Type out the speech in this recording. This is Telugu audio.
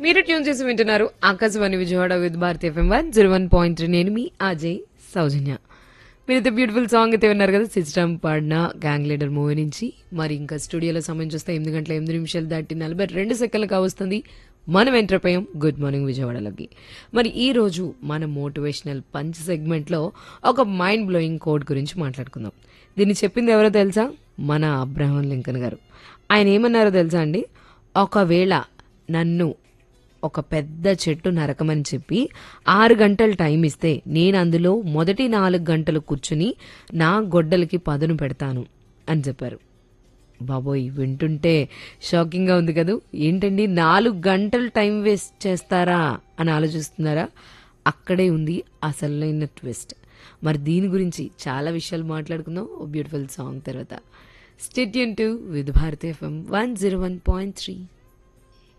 మీరు ట్యూన్ చేసి వింటున్నారు Akashvani Vijayawada with Bharati FM one zero one point three నేను మీ అజయ్ సౌజన్య మీరైతే బ్యూటిఫుల్ సాంగ్ అయితే విన్నారు కదా సిస్టమ్ పాడిన గ్యాంగ్ లీడర్ మూవీ నుంచి మరి ఇంకా స్టూడియోలో సమయం చూస్తే ఎనిమిది గంటల ఎనిమిది నిమిషాలు దాటి నలభై రెండు సెకండ్లు కావస్తుంది మనం ఎంటర్ అయ్యాం గుడ్ మార్నింగ్ విజయవాడలోకి మరి ఈ రోజు మన మోటివేషనల్ పంచ్ సెగ్మెంట్లో ఒక మైండ్ బ్లోయింగ్ కోడ్ గురించి మాట్లాడుకుందాం దీన్ని చెప్పింది ఎవరో తెలుసా మన అబ్రహం లింకన్ గారు ఆయన ఏమన్నారో తెలుసా అండి ఒకవేళ నన్ను ఒక పెద్ద చెట్టు నరకమని చెప్పి ఆరు గంటలు టైం ఇస్తే నేను అందులో మొదటి నాలుగు గంటలు కూర్చుని నా గొడ్డలకి పదును పెడతాను అని చెప్పారు బాబోయ్ వింటుంటే షాకింగ్గా ఉంది కదూ ఏంటండి నాలుగు గంటలు టైం వేస్ట్ చేస్తారా అని ఆలోచిస్తున్నారా అక్కడే ఉంది అసలైన ట్విస్ట్ మరి దీని గురించి చాలా విషయాలు మాట్లాడుకుందాం ఓ బ్యూటిఫుల్ సాంగ్ తర్వాత stay tune to with Bharati FM one zero one point three